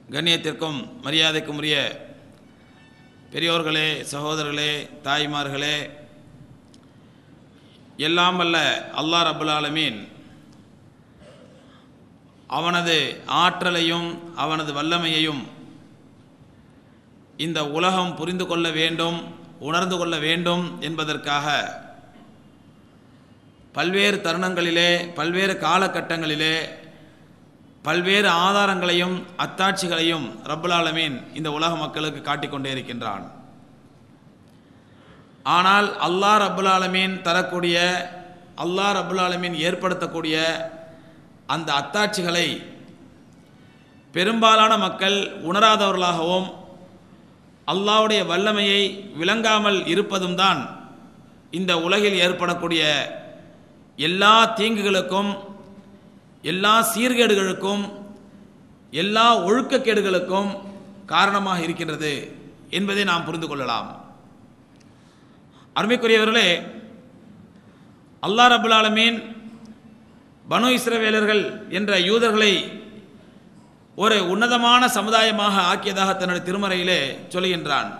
கண்ணியத்திற்கும் மரியாதைக்கும் உரிய பெரியோர்களே சகோதரர்களே தாய்மார்களே எல்லாம் வல்ல அல்லாஹ் ரபுல் ஆலமீன் அவனது ஆற்றலையும் அவனது வல்லமையையும் இந்த உலகம் புரிந்து கொள்ள வேண்டும் உணர்ந்து கொள்ள வேண்டும் என்பதற்காக பல்வேறு தருணங்களிலே பல்வேறு காலகட்டங்களிலே பல்வேறு ஆதாரங்களையும் அத்தாட்சிகளையும் ரப்புல் ஆலமீன் இந்த உலக மக்களுக்கு காட்டிக்கொண்டே இருக்கின்றான் ஆனால் அல்லாஹ் ரப்புல் ஆலமீன் தரக்கூடிய அல்லாஹ் ரப்புல் ஆலமீன் ஏற்படுத்தக்கூடிய அந்த அத்தாட்சிகளை பெரும்பாலான மக்கள் உணராதவர்களாகவும் அல்லாஹ்வுடைய வல்லமையை விளங்காமல் இருப்பதும் தான் இந்த உலகில் ஏற்படக்கூடிய எல்லா தீங்குகளுக்கும் எல்லா சீர்கேடுகளுக்கும் எல்லா ஒழுக்கக்கேடுகளுக்கும் காரணமாக இருக்கின்றது என்பதை நாம் புரிந்து கொள்ளலாம் அருமைக்குரியவர்களே அல்லாஹ் ரபுல் ஆலமீன் பனு இஸ்ரவேலர்கள் என்ற யூதர்களை ஒரு உன்னதமான சமுதாயமாக ஆக்கியதாக தன்னுடைய திருமறையிலே சொல்கின்றான்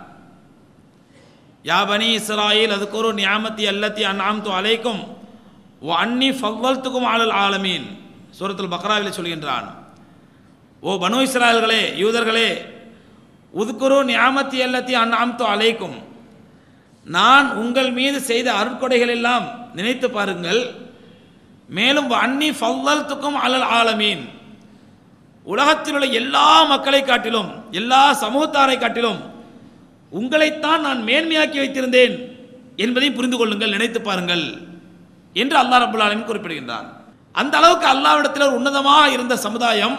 யா பனி இஸ்ராயில் அதுக்கு ஒரு நியாமத்தி அல்லத்தி அந்நாம்து அலைக்கும் ஓ அன்னி ஃபவ்வல்த்துக்கும் ஆளல் ஆலமீன் சூரத்துல் பக்ராவில் சொல்கின்றான் ஓ பனு இஸ்ராயல்களே யூதர்களே உதுக்குரு நியாமத்தி அல்லத்தி அந்நாம்து அலைக்கும் நான் உங்கள் மீது செய்த அருட்கொடைகள் எல்லாம் நினைத்து பாருங்கள் மேலும் அன்னி ஃபவ்வல்த்துக்கும் அலல் ஆலமீன் உலகத்தில் உள்ள எல்லா மக்களை காட்டிலும் எல்லா சமூகத்தாரை காட்டிலும் உங்களைத்தான் நான் மேன்மையாக்கி வைத்திருந்தேன் என்பதை புரிந்து கொள்ளுங்கள் நினைத்து பாருங்கள் என்று அல்லாஹ் ரபுல் ஆலமின் குறிப்பிடுகின்றான் அந்த அளவுக்கு அல்லாவிடத்தில் ஒரு உன்னதமாக இருந்த சமுதாயம்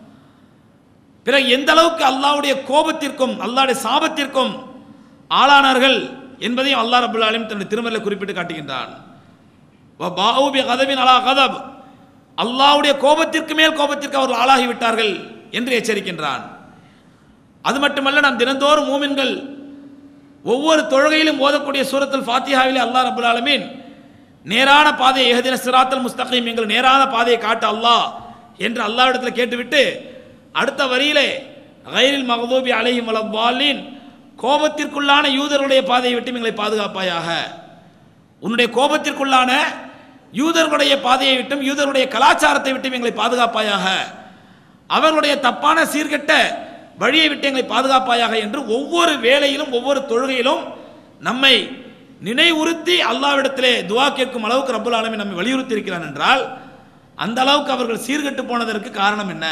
பிறகு எந்த அளவுக்கு அல்லாவுடைய கோபத்திற்கும் அல்லாவுடைய சாபத்திற்கும் ஆளானார்கள் என்பதையும் அல்லாஹ் ரபுல் ஆலமின் தன்னுடைய திருமறையில் குறிப்பிட்டு காட்டுகின்றான் கதவின் அலா கதப் அல்லாவுடைய கோபத்திற்கு மேல் கோபத்திற்கு அவர்கள் ஆளாகி விட்டார்கள் என்று எச்சரிக்கின்றான் அது மட்டுமல்ல நாம் தினந்தோறும் மூமின்கள் ஒவ்வொரு தொழுகையிலும் ஓதக்கூடிய சூரத்தில் ஃபாத்தியாவிலே அல்லாஹ் ரபுல் ஆலமீன் நேரான பாதையை ஏகதின சிராத்தல் முஸ்தகீம் எங்கள் நேரான பாதையை காட்ட அல்லாஹ் என்று அல்லாவிடத்தில் கேட்டுவிட்டு அடுத்த வரியிலே கைரில் மகதூபி அலைஹிம் வலவாலின் கோபத்திற்குள்ளான யூதர்களுடைய பாதையை விட்டு எங்களை பாதுகாப்பாயாக உன்னுடைய கோபத்திற்குள்ளான யூதர்களுடைய பாதையை விட்டும் யூதர்களுடைய கலாச்சாரத்தை விட்டும் எங்களை பாதுகாப்பாயாக அவர்களுடைய தப்பான சீர்கெட்ட வழியை விட்டு எங்களை பாதுகாப்பாயாக என்று ஒவ்வொரு வேலையிலும் ஒவ்வொரு தொழுகையிலும் நம்மை நினைவுறுத்தி அல்லாவிடத்திலே துவா கேட்கும் அளவுக்கு ரப்புல் ஆலமி நம்மை வலியுறுத்தி இருக்கிறான் என்றால் அந்த அளவுக்கு அவர்கள் சீர்கெட்டு போனதற்கு காரணம் என்ன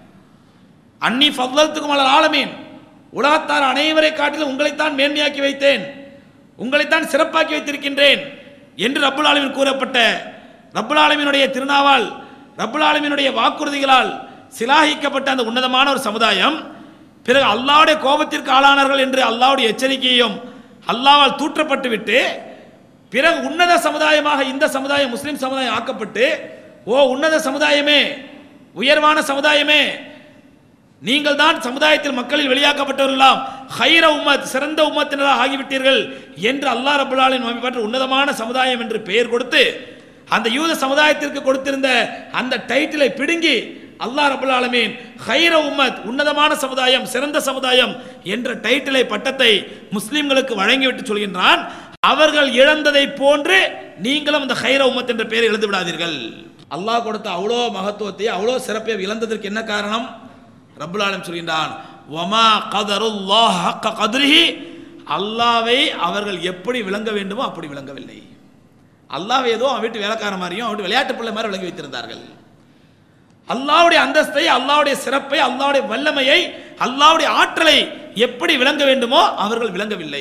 அன்னி ஃபவ்வல்த்துக்கும் அலல் ஆலமீன் உலகத்தார் அனைவரை காட்டிலும் உங்களைத்தான் மேன்மையாக்கி வைத்தேன் உங்களைத்தான் சிறப்பாக்கி வைத்திருக்கின்றேன் என்று ரப்புல் ஆலமின் கூறப்பட்ட ரப்புல் ஆலமினுடைய திருநாவால் ரப்புல் ஆலமினுடைய வாக்குறுதிகளால் சிலாகிக்கப்பட்ட அந்த உன்னதமான ஒரு சமுதாயம் பிறகு அல்லாவுடைய கோபத்திற்கு ஆளானார்கள் என்று அல்லாவுடைய எச்சரிக்கையும் அல்லாவால் தூற்றப்பட்டு விட்டு பிறகு உன்னத சமுதாயமாக இந்த சமுதாயம் முஸ்லிம் சமுதாயம் ஆக்கப்பட்டு ஓ உன்னத சமுதாயமே உயர்வான சமுதாயமே நீங்கள் தான் சமுதாயத்தில் மக்களில் வெளியாக்கப்பட்டவர்களாம் ஹைர உம்மத் சிறந்த உம்மத்தினராக ஆகிவிட்டீர்கள் என்று அல்லாஹ் ரபுல்லாலின் பற்றி உன்னதமான சமுதாயம் என்று பெயர் கொடுத்து அந்த யூத சமுதாயத்திற்கு கொடுத்திருந்த அந்த டைட்டிலை பிடுங்கி அல்லாஹ் ரபுல் ஆலமீன் ஹைர உம்மத் உன்னதமான சமுதாயம் சிறந்த சமுதாயம் என்ற டைட்டிலை பட்டத்தை முஸ்லிம்களுக்கு வழங்கிவிட்டு சொல்கின்றான் அவர்கள் இழந்ததை போன்று நீங்களும் அந்த ஹைர உம்மத் என்ற பெயரை எழுந்து விடாதீர்கள் அல்லாஹ் கொடுத்த அவ்வளோ மகத்துவத்தை அவ்வளோ சிறப்பை இழந்ததற்கு என்ன காரணம் ரப்புல் ஆலம் சொல்கின்றான் வமா கதருல்லாஹ் ஹக்க கத்ரிஹி அல்லாவை அவர்கள் எப்படி விளங்க வேண்டுமோ அப்படி விளங்கவில்லை அல்லாவை ஏதோ அவன் வீட்டு வேலைக்கார மாதிரியும் அவன் வீட்டு விளையாட்டு பிள்ளை மாதிரி விளங்கி வைத்திருந்தார்கள் அல்லாவுடைய அந்தஸ்தை அல்லாவுடைய சிறப்பை அல்லாவுடைய வல்லமையை அல்லாவுடைய ஆற்றலை எப்படி விளங்க வேண்டுமோ அவர்கள் விளங்கவில்லை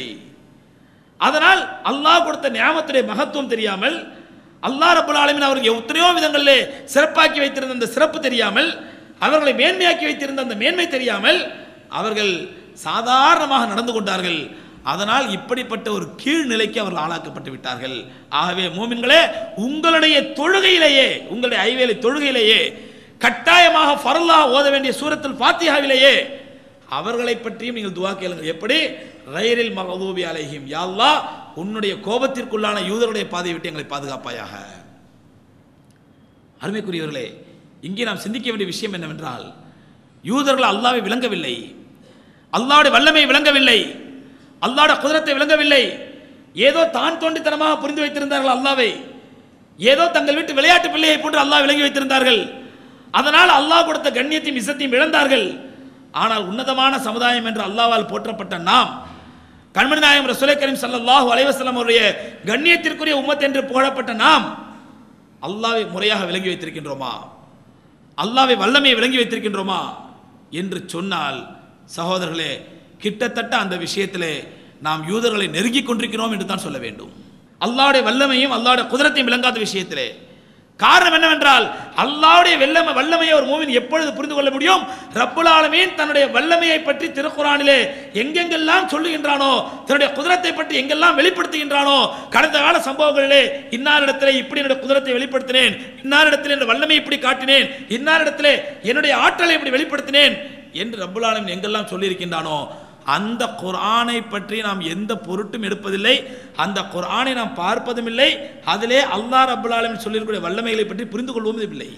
அதனால் அல்லாஹ் கொடுத்த ஞாபகத்துடைய மகத்துவம் தெரியாமல் அல்லாஹ் ரபுல் ஆலமின் அவருக்கு எத்தனையோ விதங்களிலே சிறப்பாக்கி வைத்திருந்த அந்த சிறப்பு தெரியாமல் அவர்களை மேன்மையாக்கி வைத்திருந்த அந்த மேன்மை தெரியாமல் அவர்கள் சாதாரணமாக நடந்து கொண்டார்கள் அதனால் இப்படிப்பட்ட ஒரு கீழ்நிலைக்கு அவர்கள் ஆளாக்கப்பட்டு விட்டார்கள் ஆகவே மூமின்களே உங்களுடைய தொழுகையிலேயே உங்களுடைய ஐவேலை தொழுகையிலேயே கட்டாயமாக ஃபரல்லாக ஓத வேண்டிய சூரத்தில் ஃபாத்தியாவிலேயே அவர்களை பற்றியும் நீங்கள் துவா கேளுங்கள் எப்படி ரயிலில் மகதூபி அலைஹிம் யாழ்லா உன்னுடைய கோபத்திற்குள்ளான யூதருடைய பாதையை விட்டு எங்களை பாதுகாப்பாயாக அருமைக்குரியவர்களே இங்கே நாம் சிந்திக்க வேண்டிய விஷயம் என்னவென்றால் யூதர்கள் அல்லாவை விளங்கவில்லை அல்லாவுடைய வல்லமை விளங்கவில்லை அல்லாவுடைய குதிரத்தை விளங்கவில்லை ஏதோ தான் தோண்டித்தனமாக புரிந்து வைத்திருந்தார்கள் அல்லாவை ஏதோ தங்கள் வீட்டு விளையாட்டு பிள்ளையை போன்று அல்லாஹ் விளங்கி வைத்திருந்தார்கள் அதனால் அல்லாஹ் கொடுத்த கண்ணியத்தையும் இசத்தையும் இழந்தார்கள் ஆனால் உன்னதமான சமுதாயம் என்று அல்லாவால் போற்றப்பட்ட நாம் கண்மணி நாயகம் ரசூலை கரீம் ஸல்லல்லாஹு அலைஹி வஸல்லம் அவருடைய கண்ணியத்திற்குரிய உம்மத் என்று புகழப்பட்ட நாம் அல்லாவை முறையாக விளங்கி வைத்திருக்கின்றோமா அல்லாவை வல்லமையை விளங்கி வைத்திருக்கின்றோமா என்று சொன்னால் சகோதரர்களே கிட்டத்தட்ட அந்த விஷயத்திலே நாம் யூதர்களை நெருங்கிக் கொண்டிருக்கிறோம் என்று தான் சொல்ல வேண்டும் அல்லாவுடைய வல்லமையும் அல்லாவுடைய குதிரத்தையும் விளங்காத விஷயத்திலே காரணம் என்னவென்றால் அல்லாவுடைய வெள்ளம வல்லமையை ஒரு மூவின் எப்பொழுது புரிந்து கொள்ள முடியும் ரப்புல் ஆலமீன் தன்னுடைய வல்லமையை பற்றி திருக்குறானிலே எங்கெங்கெல்லாம் சொல்லுகின்றானோ தன்னுடைய குதிரத்தை பற்றி எங்கெல்லாம் வெளிப்படுத்துகின்றானோ கடந்த கால சம்பவங்களிலே இன்னாரிடத்திலே இப்படி என்னுடைய குதிரத்தை வெளிப்படுத்தினேன் இன்னாரிடத்திலே என்னுடைய வல்லமை இப்படி காட்டினேன் இன்னாரிடத்திலே என்னுடைய ஆற்றலை இப்படி வெளிப்படுத்தினேன் என்று ரப்புல் ஆலமீன் எங்கெல்லாம் சொல்லியிருக்கின்றானோ அந்த குர்ஆனை பற்றி நாம் எந்த பொருட்டும் எடுப்பதில்லை அந்த குர்ஆனை நாம் பார்ப்பதும் இல்லை அதிலே அல்லாஹ் ரப்புல் ஆலமீன் சொல்லியிருக்கிற வல்லமைகளை பற்றி புரிந்து கொள்வதும் இல்லை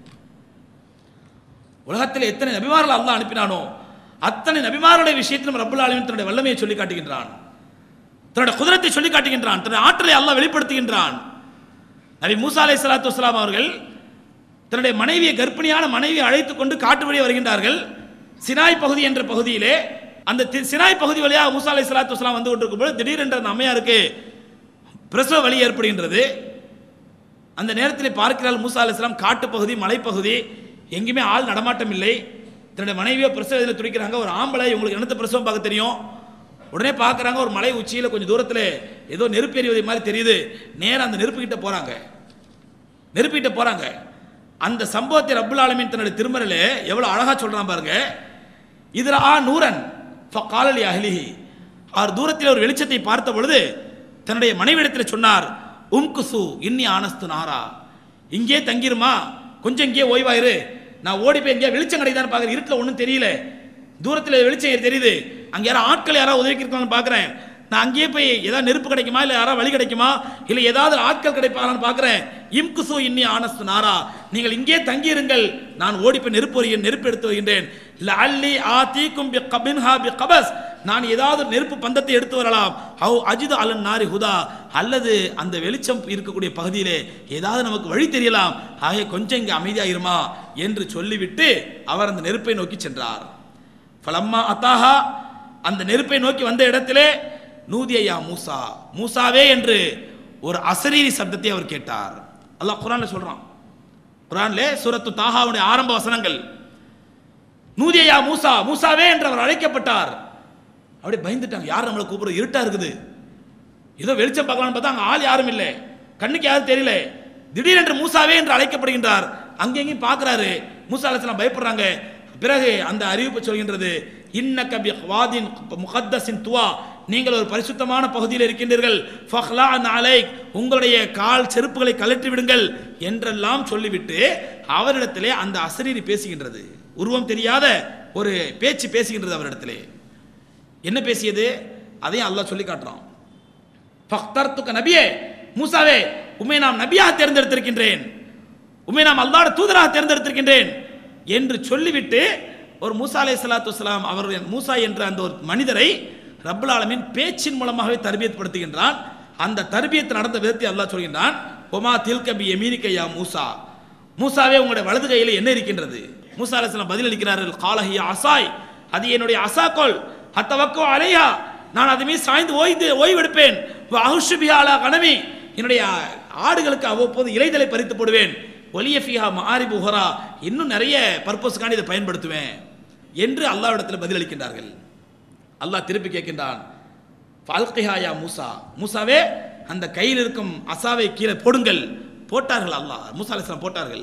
உலகத்தில் எத்தனை நபிமார்கள் அல்லாஹ் அனுப்பினானோ அத்தனை நபிமாருடைய விஷயத்திலும் ரப்புல் ஆலமீன் தன்னுடைய வல்லமையை சொல்லி காட்டுகின்றான் தன்னுடைய குதிரத்தை சொல்லி காட்டுகின்றான் தன்னுடைய ஆற்றலை அல்லாஹ் வெளிப்படுத்துகின்றான் நபி மூசா அலை சலாத்து வஸ்லாம் அவர்கள் தன்னுடைய மனைவியை கர்ப்பிணியான மனைவியை அழைத்துக் கொண்டு காட்டு வழியே வருகின்றார்கள் சினாய் பகுதி என்ற பகுதியிலே அந்த தி- சினாய் பகுதி வழியாக மூசா அலை சலாத்து வஸ்லாம் வந்து கொண்டிருக்கும் போது திடீரென்று அந்த அம்மையாருக்கு பிரசவ வலி ஏற்படுகின்றது அந்த நேரத்தில் பார்க்கிறாள் மூசா அலிஸ்லாம் காட்டுப்பகுதி மலைப்பகுதி எங்கேயுமே ஆள் நடமாட்டம் இல்லை தன்னுடைய மனைவியோ பிரசவ இதில் துடிக்கிறாங்க ஒரு ஆம்பளை உங்களுக்கு என்னத்த பிரசவம் பார்க்க தெரியும் உடனே பார்க்குறாங்க ஒரு மலை உச்சியில் கொஞ்சம் தூரத்தில் ஏதோ நெருப்பு எறிவதை மாதிரி தெரியுது நேரா அந்த நெருப்பு கிட்ட போகிறாங்க நெருப்பு கிட்ட போகிறாங்க அந்த சம்பவத்தை ரப்புல் ஆலமீன் தன்னுடைய திருமறையிலே எவ்வளோ அழகாக சொல்கிறான் பாருங்க இதில் ஆ நூரன் காலலி அஹ்லிஹி அவர் தூரத்தில் ஒரு வெளிச்சத்தை பார்த்த பொழுது தன்னுடைய மனைவிடத்தில் சொன்னார் உம்குசு இன்னி ஆனஸ்து நாரா இங்கே தங்கிருமா கொஞ்சம் இங்கே ஓய்வாயிரு நான் ஓடி போய் எங்கேயா வெளிச்சம் கிடைக்குதான்னு பார்க்குறேன் இருட்டில் ஒன்றும் தெரியல தூரத்தில் வெளிச்சம் தெரியுது அங்கே யாரோ ஆட்கள் யாராவது உதவிக்கு இருக்காங்கன்னு பார்க்குறேன் நான் அங்கேயே போய் ஏதாவது நெருப்பு கிடைக்குமா இல்லை யாராவது வழி கிடைக்குமா இல்லை ஏதாவது ஆட்கள் கிடைப்பாங்கன்னு பார்க்குறேன் இம்குசு இன்னி ஆனஸ்து நாரா நீங்கள் இங்கே தங்கியிருங்கள் நான் ஓடி போய் நெருப்பு வருகிறேன் நெருப்பு எடுத்து வருகின்றேன் லஅல்லி ஆதீக்கும் பி கபின்ஹா பி கபஸ் நான் ஏதாவது ஒரு நெருப்பு பந்தத்தை எடுத்து வரலாம் ஹவு அஜிது அலன் நாரி ஹுதா அல்லது அந்த வெளிச்சம் இருக்கக்கூடிய பகுதியிலே ஏதாவது நமக்கு வழி தெரியலாம் ஆகிய கொஞ்சம் இங்கே அமைதியாயிருமா என்று சொல்லிவிட்டு அவர் அந்த நெருப்பை நோக்கி சென்றார் ஃபலம்மா அத்தாஹா அந்த நெருப்பை நோக்கி வந்த இடத்திலே நூதியா மூசா மூசாவே என்று ஒரு அசரீரி சப்தத்தை அவர் கேட்டார் அல்லாஹ் குரான்ல சொல்றான் குரான்ல சூரத்து தாஹாவுடைய ஆரம்ப வசனங்கள் நூதியா மூசா மூசாவே என்று அவர் அழைக்கப்பட்டார் அப்படியே பயந்துட்டாங்க யார் நம்மளை கூப்பிடுறது இருட்டா இருக்குது ஏதோ வெளிச்சம் பார்க்கலாம்னு பார்த்தா அங்க ஆள் யாரும் இல்லை கண்ணுக்கு யாரும் தெரியல திடீரென்று மூசாவே என்று அழைக்கப்படுகின்றார் அங்கெங்கேயும் பார்க்கறாரு மூசா அலைஹிஸ்ஸலாம் பயப்படுறாங்க பிறகு அந்த அறிவிப்பு சொல்கின்றது இன்ன கபி வாதின் முகத்தஸின் துவா நீங்கள் ஒரு பரிசுத்தமான பகுதியில் இருக்கின்றீர்கள் ஃபஹ்லா அலைக் உங்களுடைய கால் செருப்புகளை கழற்றி விடுங்கள் என்றெல்லாம் சொல்லிவிட்டு அவரிடத்திலே அந்த அசரீரி பேசுகின்றது உருவம் தெரியாத ஒரு பேச்சு பேசுகின்றது அவரிடத்திலே என்ன பேசியது அதையும் அல்லாஹ் சொல்லி காட்டுறான் ஃபக்தர்த்துக்க நபியே மூசாவே உம்மை நாம் நபியாக தேர்ந்தெடுத்திருக்கின்றேன் உம்மை நாம் அல்லாஹ்வுடைய தூதராக தேர்ந்தெடுத்திருக்கின்றேன் என்று சொல்லிவிட்டு ஒரு மூசா அலை சலாத்து வலாம் அவருடைய மூசா என்ற அந்த ஒரு மனிதரை ரப்புல் ஆலமீன் பேச்சின் மூலமாகவே தர்பியத் படுத்துகின்றான் அந்த தர்பியத் நடந்த விதத்தை அல்லாஹ் சொல்கின்றான் ஒமா தில்கபி எமீனிக்கையா மூசா மூசாவே உங்களுடைய வலது கையில் என்ன இருக்கின்றது மூசா அலைஹிஸ்ஸலாம் பதில் அளிக்கிறார்கள் காலஹிய அசாய் அது என்னுடைய அசாக்கோல் அத்தவக்கோ அலையா நான் அது மீது சாய்ந்து ஓய்ந்து ஓய்வெடுப்பேன் அஹுஷுபியாலா கனவி என்னுடைய ஆடுகளுக்கு அவ்வப்போது இலைதலை பறித்து போடுவேன் ஒலிய ஃபிஹா மாரி புஹரா இன்னும் நிறைய பர்பஸ்க்காண்டி இதை பயன்படுத்துவேன் என்று அல்லாஹ்விடத்தில் பதிலளிக்கின்றார்கள் அல்லாஹ் திருப்பி கேட்கின்றான் ஃபால்கிஹாயா மூசா மூசாவே அந்த கையில் இருக்கும் அசாவை கீழே போடுங்கள் போட்டார்கள் அல்லாஹ் மூசா அலைஹிஸ்ஸலாம் போட்டார்கள்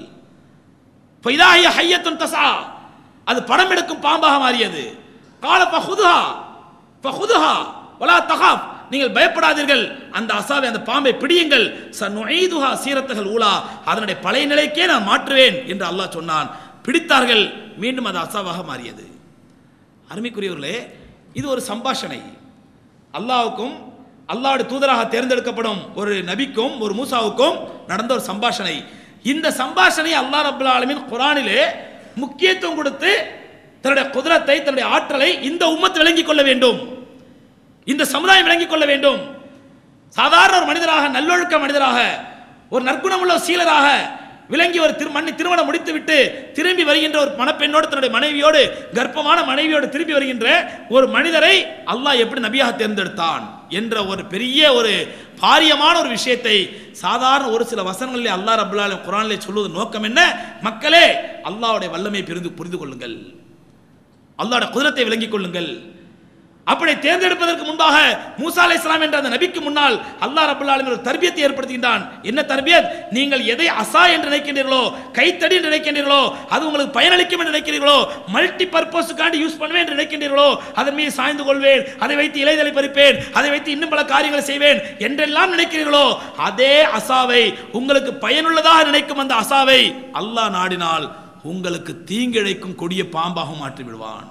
ஃபைதாஹிய ஹய்யத்துன் தஸா அது படம் எடுக்கும் பாம்பாக மாறியது கால ஃபஹுதுஹா ஃபஹுதுஹா வலா தகாப் நீங்கள் பயப்படாதீர்கள் அந்த அசாவை அந்த பாம்பை பிடியுங்கள் சனுஐதுஹா சீரத்தகள் ஊலா அதனுடைய பழைய நிலைக்கே நான் மாற்றுவேன் என்று அல்லாஹ் சொன்னான் பிடித்தார்கள் மீண்டும் அது அசாவாக மாறியது அருமைக்குரியவர்களே இது ஒரு சம்பாஷணை அல்லாஹ்வுக்கும் அல்லாஹ்வுடைய தூதராக தேர்ந்தெடுக்கப்படும் ஒரு நபிக்கும் ஒரு மூசாவுக்கும் நடந்த ஒரு சம்பாஷணை இந்த சம்பாஷணை அல்லாஹ் ரப்பல் ஆலமீன் குர்ஆனிலே முக்கியத்துவம் கொடுத்து தன்னுடைய குதிரத்தை தன்னுடைய ஆற்றலை இந்த உம்மத்து விளங்கிக் கொள்ள வேண்டும் இந்த சமுதாயம் விளங்கிக் கொள்ள வேண்டும் சாதாரண ஒரு மனிதராக நல்லொழுக்க மனிதராக ஒரு நற்குணமுள்ள ஒரு சீலராக விளங்கி ஒரு திரு மண்ணி திருமணம் முடித்துவிட்டு திரும்பி வருகின்ற ஒரு மணப்பெண்ணோடு தன்னுடைய மனைவியோடு கர்ப்பமான மனைவியோடு திரும்பி வருகின்ற ஒரு மனிதரை அல்லாஹ் எப்படி நபியாக தேர்ந்தெடுத்தான் என்ற ஒரு பெரிய ஒரு பாரியமான ஒரு விஷயத்தை சாதாரண ஒரு சில வசனங்களிலே அல்லாஹ் ரபுல்லாலும் குரானிலே சொல்வது நோக்கம் என்ன மக்களே அல்லாஹ்வுடைய வல்லமை புரிந்து புரிந்து கொள்ளுங்கள் அல்லாஹ்வுடைய குதிரத்தை விளங்கிக் கொள்ளுங்கள் அப்படி தேர்ந்தெடுப்பதற்கு முன்பாக மூசா அலை இஸ்லாம் என்ற அந்த நபிக்கு முன்னால் அல்லாஹ் ரபுல் ஆலமீன் ஒரு தர்பியத்தை ஏற்படுத்துகின்றான் என்ன தர்பியத் நீங்கள் எதை அசா என்று நினைக்கின்றீர்களோ கைத்தடி என்று நினைக்கின்றீர்களோ அது உங்களுக்கு பயனளிக்கும் என்று நினைக்கிறீர்களோ மல்டி பர்பஸுக்காண்டி யூஸ் பண்ணுவேன் என்று நினைக்கின்றீர்களோ அதன் மீது சாய்ந்து கொள்வேன் அதை வைத்து இலைதலை பறிப்பேன் அதை வைத்து இன்னும் பல காரியங்களை செய்வேன் என்றெல்லாம் நினைக்கிறீர்களோ அதே அசாவை உங்களுக்கு பயனுள்ளதாக நினைக்கும் அந்த அசாவை அல்லாஹ் நாடினால் உங்களுக்கு தீங்கிழைக்கும் கொடிய பாம்பாக மாற்றி விடுவான்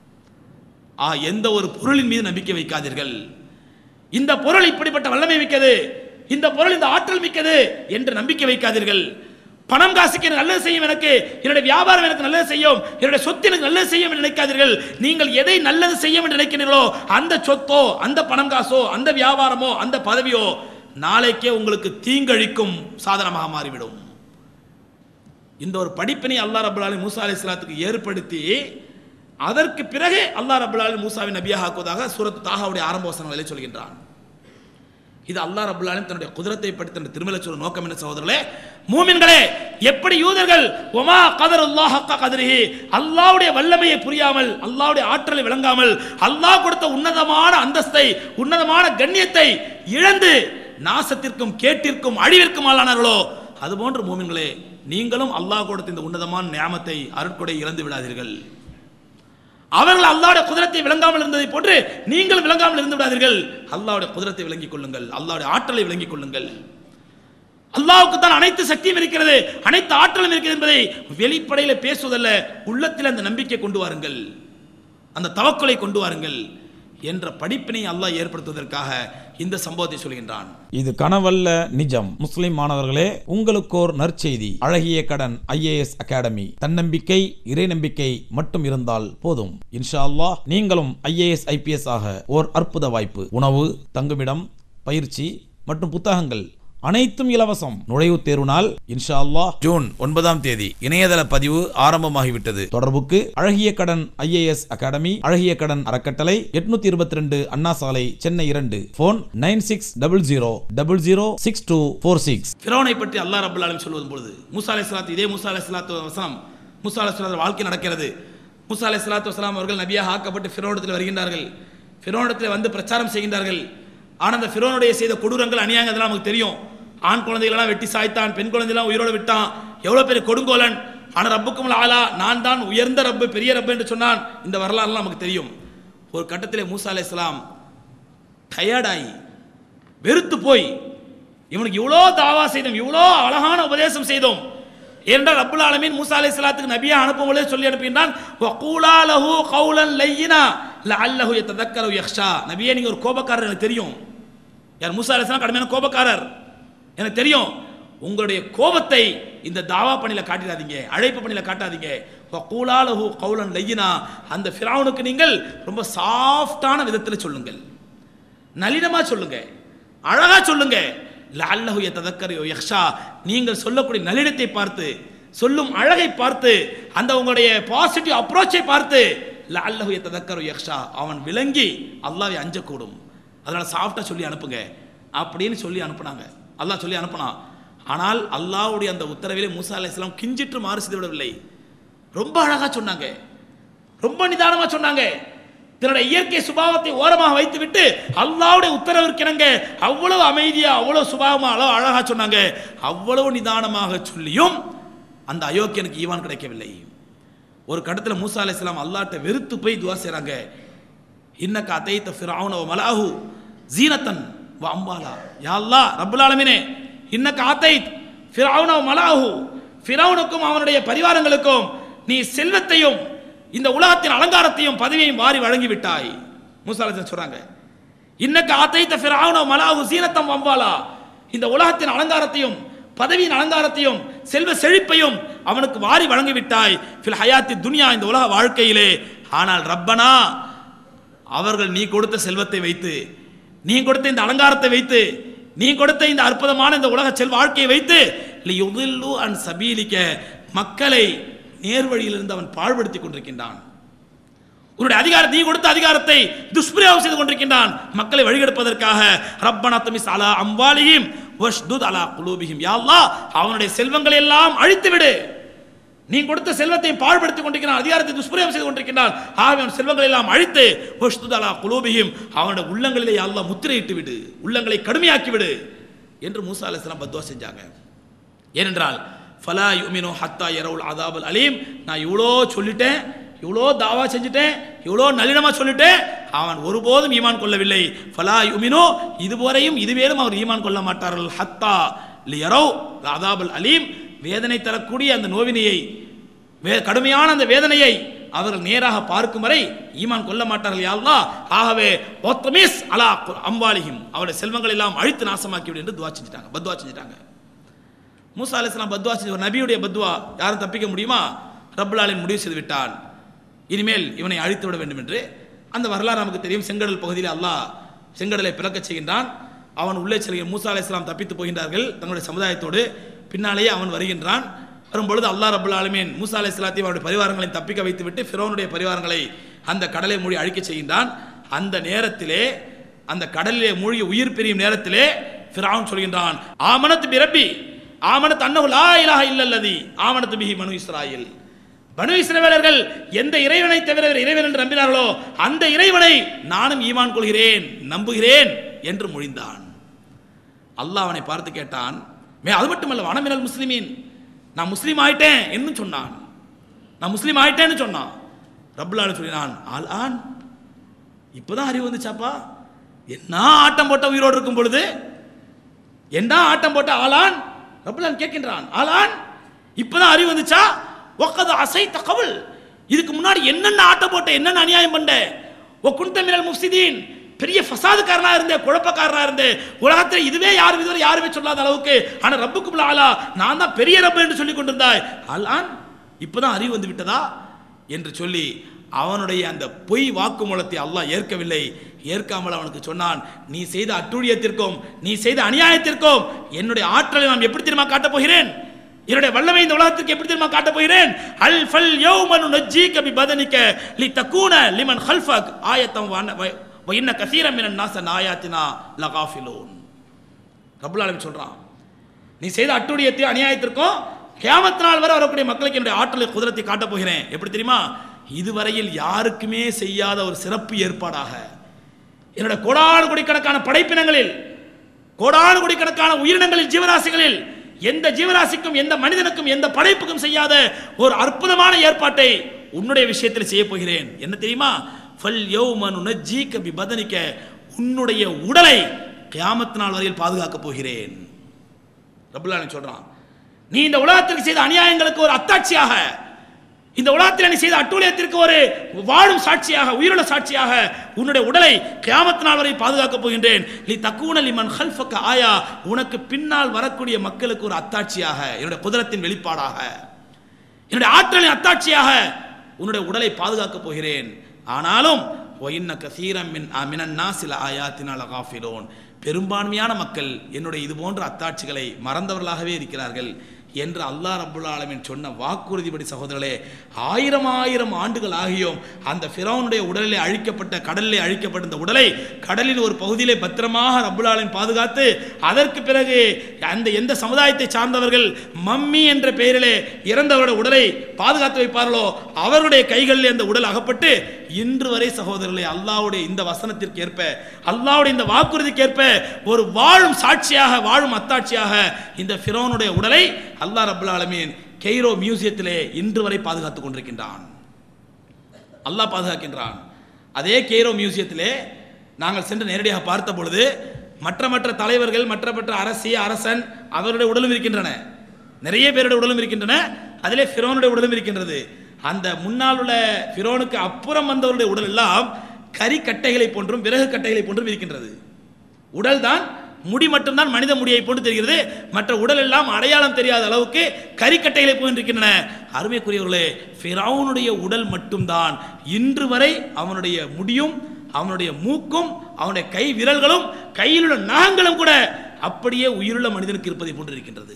ஆ எந்த ஒரு பொருளின் மீது நம்பிக்கை வைக்காதீர்கள் இந்த பொருள் இப்படிப்பட்ட வல்லமை மிக்கது இந்த பொருள் இந்த ஆற்றல் மிக்கது என்று நம்பிக்கை வைக்காதீர்கள் பணம் காசுக்கு எனக்கு நல்லது செய்யும் எனக்கு என்னுடைய வியாபாரம் எனக்கு நல்லது செய்யும் என்னுடைய சொத்து எனக்கு நல்லது செய்யும் என்று நினைக்காதீர்கள் நீங்கள் எதை நல்லது செய்யும் என்று நினைக்கிறீர்களோ அந்த சொத்தோ அந்த பணம் காசோ அந்த வியாபாரமோ அந்த பதவியோ நாளைக்கே உங்களுக்கு தீங்கழிக்கும் சாதனமாக மாறிவிடும் இந்த ஒரு படிப்பினை அல்லாஹ் ரபுல் ஆலமீன் மூசா அலைஹிஸ்ஸலாத்துக்கு ஏற்படுத்தி அதற்கு பிறகு அல்லாஹ் ரபுல் ஆலமீன் மூசாவை நபியாக ஆக்குவதாக சூரத் தாகாவுடைய ஆரம்ப வசனங்களை சொல்கின்றான் இது அல்லாஹ் ரபுல் ஆலமீன் தன்னுடைய குதிரத்தை பற்றி தன்னுடைய திருமலை சொல்ல நோக்கம் என்ன சகோதரர்களே மூமின்களே எப்படி யூதர்கள் ஒமா கதர் அல்லாஹ் ஹக்க கதரிஹி அல்லாஹ்வுடைய வல்லமையை புரியாமல் அல்லாஹ்வுடைய ஆற்றலை விளங்காமல் அல்லாஹ் கொடுத்த உன்னதமான அந்தஸ்தை உன்னதமான கண்ணியத்தை இழந்து நாசத்திற்கும் கேட்டிற்கும் அழிவிற்கும் ஆளானார்களோ அதுபோன்று மூமின்களே நீங்களும் அல்லாஹ் கொடுத்த இந்த உன்னதமான நியாமத்தை அருட்கொடை இழந்து விடாதீர்கள் அவர்கள் அல்லாஹ்வுடைய குதிரத்தை விளங்காமல் இருந்ததை போன்று நீங்கள் விளங்காமல் இருந்து விடாதீர்கள் அல்லாஹ்வுடைய குதிரத்தை விளங்கிக் கொள்ளுங்கள் அல்லாஹ்வுடைய ஆற்றலை விளங்கிக் கொள்ளுங்கள் அல்லாஹ்வுக்கு தான் அனைத்து சக்தியும் இருக்கிறது அனைத்து ஆற்றலும் இருக்கிறது என்பதை வெளிப்படையில் பேசுவதல்ல உள்ளத்தில் அந்த நம்பிக்கை கொண்டு வாருங்கள் அந்த தவக்கலை கொண்டு வாருங்கள் என்ற படிப்பினை அல்லாஹ் ஏற்படுத்துவதற்காக இந்த சம்பவத்தை சொல்கின்றான் இது கனவல்ல நிஜம் முஸ்லிம் மாணவர்களே உங்களுக்கோர் நற்செய்தி அழகிய கடன் ஐஏஎஸ் அகாடமி தன்னம்பிக்கை இறை நம்பிக்கை மட்டும் இருந்தால் போதும் இன்ஷா அல்லாஹ் நீங்களும் ஐஏஎஸ் ஐபிஎஸ் ஆக ஓர் அற்புத வாய்ப்பு உணவு தங்குமிடம் பயிற்சி மற்றும் புத்தகங்கள் அனைத்தும் இலவசம் நுழைவுத் தேர்வு நாள் இன்ஷா அல்லாஹ் ஜூன் ஒன்பதாம் தேதி இணையதள பதிவு ஆரம்பமாகிவிட்டது தொடர்புக்கு அழகிய கடன் ஐஏஎஸ் அகாடமி அழகிய கடன் அறக்கட்டளை எட்நூத்தி இருபத்தி ரெண்டு அண்ணா சாலை சென்னை இரண்டு phone nine six double zero double zero six two four six ஃபிரௌனை பற்றி அல்லாஹ் ரபுல் ஆலமீன் சொல்வதும் பொழுது மூசா அலைஹிஸ்ஸலாத்து இதே மூசா அலைஹிஸ்ஸலாத்து வசனம் மூசா அலைஹிஸ்ஸலாத்து வாழ்க்கை நடக்கிறது மூசா அலைஹிஸ்ஸலாத்து வசலாம் அவர்கள் நபியாக ஆக்கப்பட்டு ஃபிரௌனிடத்தில் வருகின்றார்கள் ஃபிரௌனிடத்தில் வந்து பிரச்சாரம் செய்கின்றார்கள் ஆனால் அந்த ஃபிரௌனுடைய செய்த கொடூரங்கள் அநியாயங்கள் அதெல்லாம் நமக்கு தெரியும் ஆண் குழந்தைகளெல்லாம் வெட்டி சாய்த்தான் பெண் குழந்தைலாம் உயிரோடு விட்டான் எவ்வளோ பெரிய கொடுங்கோலன் ஆனால் ரப்புக்கும் ஆலா நான் தான் உயர்ந்த ரப்பு பெரிய ரப்பு என்று சொன்னான் இந்த வரலாறுலாம் நமக்கு தெரியும் ஒரு கட்டத்திலே மூசா அலைஹிஸ்ஸலாம் டயர்டாகி வெறுத்து போய் இவனுக்கு இவ்வளோ தாவா செய்தோம் இவ்வளோ அழகான உபதேசம் செய்தோம் ஏனென்றால் ரப்புல் ஆலமீன் மூசா அலைஹிஸ்ஸலாத்துக்கு நபியா அனுப்பும் பொழுதே சொல்லி அனுப்பினான் வகூலா லஹு கௌலன் லையினா லஅல்லஹு யததக்கரு யக்ஷா நபியே நீங்க ஒரு கோபக்காரர் எனக்கு தெரியும் யார் மூசா அலைஹிஸ்ஸலாம் கடுமையான கோபக்காரர் எனக்கு தெரியும் உங்களுடைய கோபத்தை இந்த தாவா பணியில காட்டிடாதீங்க அழைப்பு பணியில காட்டாதீங்க வகூலா லஹு கௌலன் லையினா அந்த ஃபிரௌனுக்கு நீங்கள் ரொம்ப சாஃப்டான விதத்தில் சொல்லுங்கள் நளினமா சொல்லுங்க அழகா சொல்லுங்க லஅல்லஹு யததக்கரு யக்ஷா நீங்கள் சொல்லக்கூடிய நளினத்தை பார்த்து சொல்லும் அழகை பார்த்து அந்த உங்களுடைய பாசிட்டிவ் அப்ரோச்சை பார்த்து லஅல்லஹு யததக்கரு யக்ஷா அவன் விளங்கி அல்லாஹ்வை அஞ்சக்கூடும் அதனால சாஃப்டா சொல்லி அனுப்புங்க அப்படின்னு சொல்லி அனுப்புனாங்க அல்லாஹ் சொல்லி அனுப்புனான் ஆனால் அல்லாஹ்வுடைய அந்த உத்தரவிலே மூசா அலைஹிஸ்ஸலாம் கிஞ்சிட்டு மாறு செய்து விடவில்லை ரொம்ப அழகா சொன்னாங்க ரொம்ப நிதானமா சொன்னாங்க தன்னுடைய இயற்கை சுபாவத்தை ஓரமாக வைத்துவிட்டு அல்லாவுடைய உத்தரவிற்கிணங்க அவ்வளவு அமைதியா அவ்வளவு சுபாவமா அவ்வளவு அழகா சொன்னாங்க அவ்வளவு நிதானமாக சொல்லியும் அந்த அயோக்கியனுக்கு ஈவான் கிடைக்கவில்லை ஒரு கட்டத்தில் மூசா அலைஹிஸ்ஸலாம் அல்லாஹ்ட்ட வெறுத்து போய் துவா செய்றாங்க இன்னக்க அதைத்த ஃபிரௌன வ மலாஹு ஜீனத்தன் வ அம்பாலா யா அல்லாஹ் ரப்பல் ஆலமீனே இன்னக்க ஆத்தைத் ஃபிரௌன வ மலாஹு ஃபிரௌனுக்கும் அவனுடைய பரிவாரங்களுக்கும் நீ செல்வத்தையும் இந்த உலகத்தின் அலங்காரத்தையும் பதவியையும் வாரி வழங்கி விட்டாய் மூசா அலைஹிஸ்ஸலாம் சொல்றாங்க இன்னக்க ஆத்தைத்த ஃபிரௌன வ மலாஹு ஜீனத்தம் வ அம்பாலா இந்த உலகத்தின் அலங்காரத்தையும் பதவியின் அலங்காரத்தையும் செல்வ செழிப்பையும் அவனுக்கு வாரி வழங்கிவிட்டாய் ஃபில் ஹயாத்தி துனியா இந்த உலக வாழ்க்கையிலே ஆனால் ரப்பனா அவர்கள் நீ கொடுத்த செல்வத்தை வைத்து நீ கொடுத்த இந்த அலங்காரத்தை வைத்து நீ கொடுத்த இந்த அற்புதமான இந்த உலக செல் வாழ்க்கையை வைத்து லியுதில்லு அன் சபீலிக்க மக்களை நேர்வழியிலிருந்து அவன் பாழ்படுத்தி கொண்டிருக்கின்றான் உன்னுடைய அதிகாரம் நீ கொடுத்த அதிகாரத்தை துஷ்பிரயோகம் செய்து கொண்டிருக்கின்றான் மக்களை வழிகெடுப்பதற்காக ரப்பனா தமிஸ் அலா அம்வாலிஹிம் வஷ்துத் அலா குலூபிஹிம் யா அல்லாஹ் அவனுடைய செல்வங்களை எல்லாம் அழித்து விடு நீ கொடுத்த செல்வத்தை பாழ்படுத்திக் கொண்டிருக்கிறான் அதிகாரத்தை துஷ்பிரயோகம் செய்து கொண்டிருக்கிறான் ஆகவே அவன் செல்வங்களை எல்லாம் அழித்து வஷ்துத் அலா குலூபிஹிம் அவனுடைய உள்ளங்களிலே யா அல்லாஹ் முத்திரையிட்டு விடு உள்ளங்களை கடுமையாக்கி விடு என்று மூசா அலைஹிஸ்ஸலாம் பத்வா செஞ்சாங்க ஏனென்றால் ஃபலா யுமினு ஹத்தா யரவுல் அதாபல் அலீம் நான் இவ்வளோ சொல்லிட்டேன் இவ்வளோ தாவா செஞ்சுட்டேன் இவ்வளோ நளினமா சொல்லிட்டேன் அவன் ஒருபோதும் ஈமான் கொள்ளவில்லை ஃபலா யுமினோ இதுவரையும் இதுவேலும் அவர் ஈமான் கொள்ள மாட்டார்கள் ஹத்தா லியரோ அதாபல் அலீம் வேதனை தரக்கூடிய அந்த நோவினையை வே கடுமையான அந்த வேதனையை அவர்கள் நேராக பார்க்கும் வரை ஈமான் கொள்ள மாட்டார்கள் யாழ்லா ஆகவே ஒத்தமிஸ் அலா அம்பாலிஹிம் அவருடைய செல்வங்கள் எல்லாம் அழித்து நாசமாக்கி விடு என்று துவா செஞ்சுட்டாங்க பத்வா செஞ்சுட்டாங்க மூசா அலிஸ்லாம் பத்வா செஞ்ச ஒரு நபியுடைய பத்வா யாரும் தப்பிக்க முடியுமா ரப்புலாலின் முடிவு செய்து விட்டான் இனிமேல் இவனை அழித்து விட வேண்டும் என்று அந்த வரலாறு நமக்கு தெரியும் செங்கடல் பகுதியில் அல்லாஹ் செங்கடலை பிளக்கச் செய்கின்றான் அவன் உள்ளே செல்கிற மூசா அலிஸ்லாம் தப்பித்து போகின்றார்கள் தங்களுடைய சமுதாயத்தோடு பின்னாலேயே அவன் வருகின்றான் வரும்பொழுது அல்லாஹ் ரபுல் ஆலமீன் மூசா அலி இஸ்லாத்தையும் அவருடைய பரிவாரங்களையும் தப்பிக்க வைத்துவிட்டு ஃபிரோனுடைய பரிவாரங்களை அந்த கடலை மூடி அழிக்கச் செய்கின்றான் அந்த நேரத்திலே அந்த கடலிலே மூழ்கி உயிர் பிரியும் நேரத்திலே ஃபிரௌன் சொல்கின்றான் ஆமனத் பிரபி ஆமனத் அன்னஹு லா இலாஹ இல்லல்லதி ஆமனத் பிஹி மனு இஸ்ராயில் பனு இஸ்ரவேலர்கள் எந்த இறைவனை தவிர வேறு இறைவன் என்று நம்பினார்களோ அந்த இறைவனை நானும் ஈமான் கொள்கிறேன் நம்புகிறேன் என்று மொழிந்தான் அல்லாஹ் அவனை பார்த்து கேட்டான் மே அது மட்டுமல்ல வனமினல் முஸ்லிமீன் நான் முஸ்லீம் ஆயிட்டேன் என்று சொன்னான் நான் முஸ்லீம் ஆயிட்டேன்னு சொன்னான் ரப்புல்லால சொல்லினான் ஆல் ஆன் இப்போதான் அறிவு வந்துச்சாப்பா என்ன ஆட்டம் போட்ட உயிரோடு இருக்கும் பொழுது என்ன ஆட்டம் போட்ட ஆளான் ரப்புலான் கேட்கின்றான் ஆளான் இப்பதான் அறிவு வந்துச்சா ஒக்கது அசை தகவல் இதுக்கு முன்னாடி என்னென்ன ஆட்டம் போட்ட என்னென்ன அநியாயம் பண்ண ஓ குண்டமினல் முஃப்சிதீன் பெரிய ஃபசாதுக்காரனா இருந்தே குழப்பக்காரனா இருந்தே உலகத்தில் இதுவே யாரும் இதுவரை யாருமே சொல்லாத அளவுக்கு ஆனா ரப்புக்கு ஆளா நான் தான் பெரிய ரப்பு என்று சொல்லி கொண்டிருந்தாய் ஆளான் இப்பதான் அறிவு வந்து விட்டதா என்று சொல்லி அவனுடைய அந்த பொய் வாக்குமூலத்தை அல்லாஹ் ஏற்கவில்லை ஏற்காமல் அவனுக்கு சொன்னான் நீ செய்த அட்டூழியத்திற்கும் நீ செய்த அநியாயத்திற்கும் என்னுடைய ஆற்றலை நான் எப்படி தெரியுமா காட்டப் போகிறேன் என்னுடைய வல்லமை இந்த உலகத்திற்கு எப்படி தெரியுமா காட்டப் போகிறேன் அல் ஃபல் யௌமனு நஜ்ஜீக பி பதனிக லி தகூன லிமன் ஹல்ஃபக் ஆயத்தம் வன வ இன்ன கசீரம் மினன் நாஸ ஆயாத்தினா லகாஃபிலூன் ரப்புல் ஆலமீன் சொல்றான் நீ செய்த அட்டுழியத்தை அநியாயத்திற்கும் கியாமத் நாள் வரை வரக்கூடிய மக்களுக்கு என்னுடைய ஆற்றலை குதிரத்தை காட்டப் போகிறேன் எப்படி தெரியுமா இதுவரையில் யாருக்குமே செய்யாத ஒரு சிறப்பு ஏற்பாடாக என்னோட கோடானு கோடிக்கணக்கான படைப்பினங்களில் கோடானு கோடிக்கணக்கான உயிரினங்களில் ஜீவராசிகளில் எந்த ஜீவராசிக்கும் எந்த மனிதனுக்கும் எந்த படைப்புக்கும் செய்யாத ஒரு அற்புதமான ஏற்பாட்டை உன்னுடைய விஷயத்தில் செய்ய போகிறேன் என்ன தெரியுமா ஃபல் யௌமனு நஜ்ஜீக பி பதனிக்க உன்னுடைய உடலை கியாமத் நாள் வரையில் பாதுகாக்கப் போகிறேன் ரபுல்லான் சொல்றான் நீ இந்த உலகத்திற்கு செய்த அநியாயங்களுக்கு ஒரு அத்தாட்சியாக இந்த உலகத்தில் நீ செய்த அட்டூழியத்திற்கு ஒரு வாழும் சாட்சியாக உயிருள்ள சாட்சியாக உன்னுடைய உடலை கியாமத் நாள் வரை பாதுகாக்கப் போகின்றேன் நீ தக்கூன லிமன் ஹல்ஃபக்க ஆயா உனக்கு பின்னால் வரக்கூடிய மக்களுக்கு ஒரு அத்தாட்சியாக என்னுடைய குதிரத்தின் வெளிப்பாடாக என்னுடைய ஆற்றலின் அத்தாட்சியாக உன்னுடைய உடலை பாதுகாக்கப் போகிறேன் ஆனாலும் ஒயின்ன கசீரம் மின் மினன்னா சில ஆயாத்தினால் காஃபிலோன் பெரும்பான்மையான மக்கள் என்னுடைய இது போன்ற அத்தாட்சிகளை மறந்தவர்களாகவே இருக்கிறார்கள் என்று அல்லாஹ் ரப்புல் ஆலமீன் சொன்ன வாக்குறுதிப்படி சகோதரர்களே ஆயிரம் ஆயிரம் ஆண்டுகள் ஆகியும் அந்த ஃபிரௌனுடைய உடலிலே அழிக்கப்பட்ட கடலிலே அழிக்கப்பட்ட இந்த உடலை கடலின் ஒரு பகுதியிலே பத்திரமாக ரப்புல் ஆலமீன் பாதுகாத்து அதற்கு பிறகு அந்த எந்த சமுதாயத்தை சார்ந்தவர்கள் மம்மி என்ற பெயரிலே இறந்தவருடைய உடலை பாதுகாத்து வைப்பார்களோ அவருடைய கைகளில் அந்த உடல் அகப்பட்டு இன்று வரை சகோதரர்களே அல்லாஹ்வுடைய இந்த வசனத்திற்கு ஏற்ப அல்லாஹ்வுடைய இந்த வாக்குறுதிக்கு ஏற்ப ஒரு வாழும் சாட்சியாக வாழும் அத்தாட்சியாக இந்த ஃபிரௌனுடைய உடலை அல்லாஹ் ரபுல் ஆலமீன் கெய்ரோ மியூசியத்திலே இன்று வரை பாதுகாத்துக் கொண்டிருக்கின்றான் அல்லாஹ் பாதுகாக்கின்றான் அதே கெய்ரோ மியூசியத்திலே நாங்கள் சென்று நேரடியாக பார்த்த பொழுது மற்ற மற்ற தலைவர்கள் மற்ற மற்ற அரசிய அரசன் அவருடைய உடலும் இருக்கின்றன நிறைய பேருடைய உடலும் இருக்கின்றன அதிலே ஃபிரோனுடைய உடலும் இருக்கின்றது அந்த முன்னால் உள்ள ஃபிரோனுக்கு அப்புறம் வந்தவருடைய உடல் எல்லாம் கறி கட்டைகளை போன்றும் விறகு கட்டைகளை போன்றும் இருக்கின்றது உடல் தான் முடி மட்டும்தான் மனித முடியை போன்று தெரிகிறது மற்ற உடல் எல்லாம் அடையாளம் தெரியாத அளவுக்கு கரிக்கட்டைகளை போன்றிருக்கின்றன அருமைக்குரியவர்களே ஃபிரௌனுடைய உடல் மட்டும்தான் இன்று வரை அவனுடைய முடியும் அவனுடைய மூக்கும் அவனுடைய கை விரல்களும் கையில் உள்ள நகங்களும் கூட அப்படியே உயிருள்ள மனிதனுக்கு இருப்பதை போன்று இருக்கின்றது